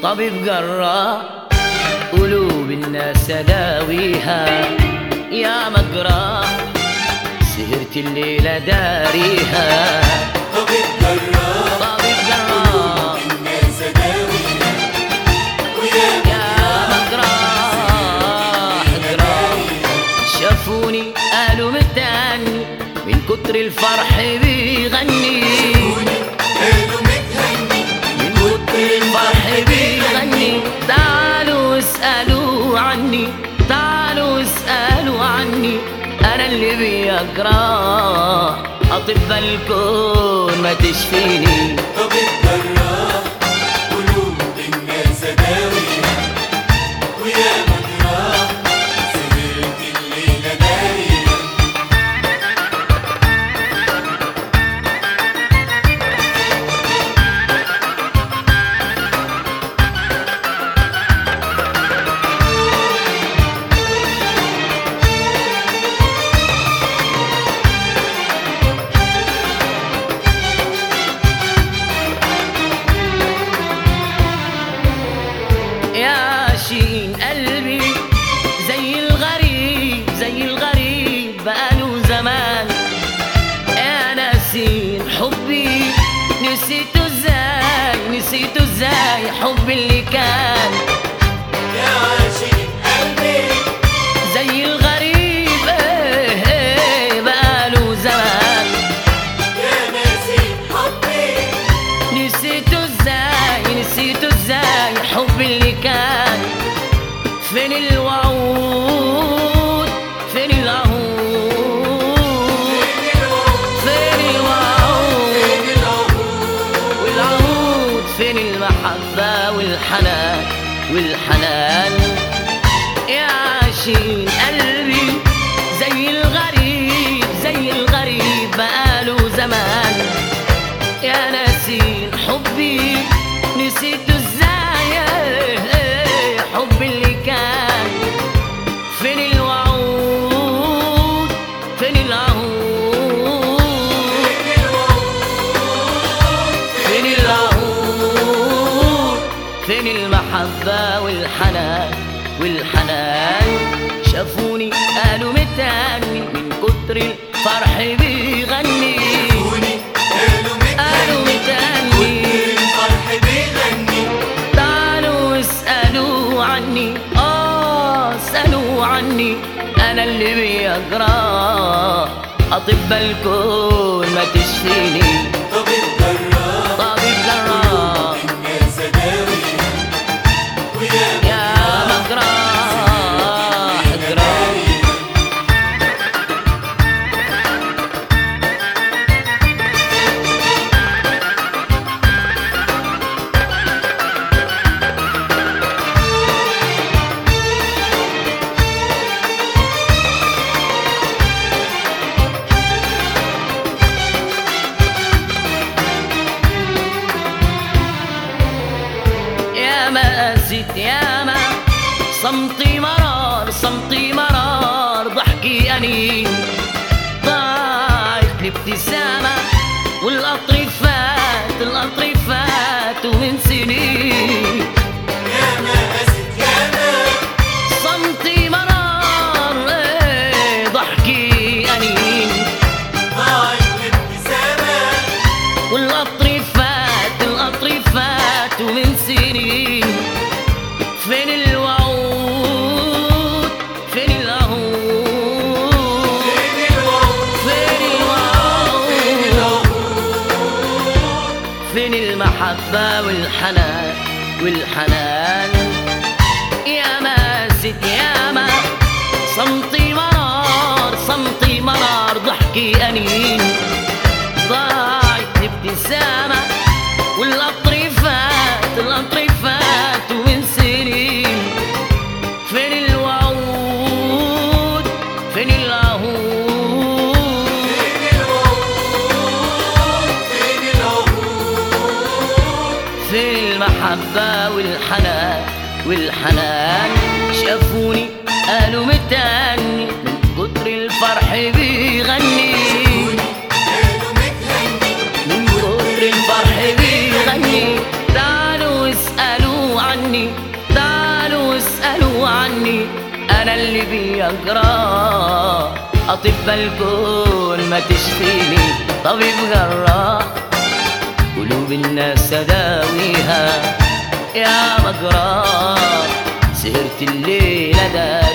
طبيب جراح قلوب الناس داويها يا مجراح سهرت الليلة داريها طبيب جراح طبيب جراح الناس داويها ويا يا مجراح جراح شافوني قالوا متهني من كتر الفرح بيغني قالوا متهني من كتر الفرح بيغني تعالوا اسألوا عني تعالوا اسألوا عني أنا اللي بيجرى أطباء الكون ما تشفيني طبيب جراح قلوب الناس داويها ويا مجراح سهرت الليلة داريها يا شين قلبي زي الغريب زي الغريب بقاله زمان يا ناسين حبي نسيته ازاي نسيته ازاي حبي اللي كان يا عاشق قلبي زي الغريب ايه ايه بقاله زمان يا ناسي حبي نسيته ازاي نسيته ازاي حبي اللي كان فين الوعود فين العهود فين الوعود والعهود فين المحبة والحنان والحنان يا عاشقين قلبي زي الغريب زي الغريب بقاله زمان يا ناسين حبي نسيته ازاي حبي اللي كان فين الوعود فين العهود فين العهود فين المحبة والحنان والحنان شافوني قالوا متهني من كتر الفرح بيغني قالوا قالوا متهني الفرح بيغني تعالوا اسألوا عني آه اسألوا عني أنا اللي بيجرى أطباء الكون ما تشفيني طبيب جراح طبيب جراح الناس داويها ويا يا مجراح جراح يا ما أزيد يا ما صمتي مرار صمتي مرار ضحكي أنين ضاعت الابتسامة والقطر فات القطر فات ومن سنين يا ما أسد يا ما صمتي مرار إيه، ضحكي أنين ضاعت الابتسامة والقطر فات القطر فات ومن سنين فين الوعود فين العهود فين الوعود فين الوعود فين المحبة والحنان والحنان يا ما ست يا ما صمتي مرار صمتي مرار ضحكي أنين ضاعت الابتسامة والقطر فات القطر فات ومن سنين فين الوعود فين العهود فين الوعود فين العهود فين المحبة والحنان والحنان شافوني قالوا متهني من كتر الفرح بيغني قالوا متهني من كتر الفرح بيغني تعالوا اسألوا عني قلبي يقرا أطب الكون ما تشفيني طبيب جراح قلوب الناس تداويها يا مقرا سهرت الليلة ده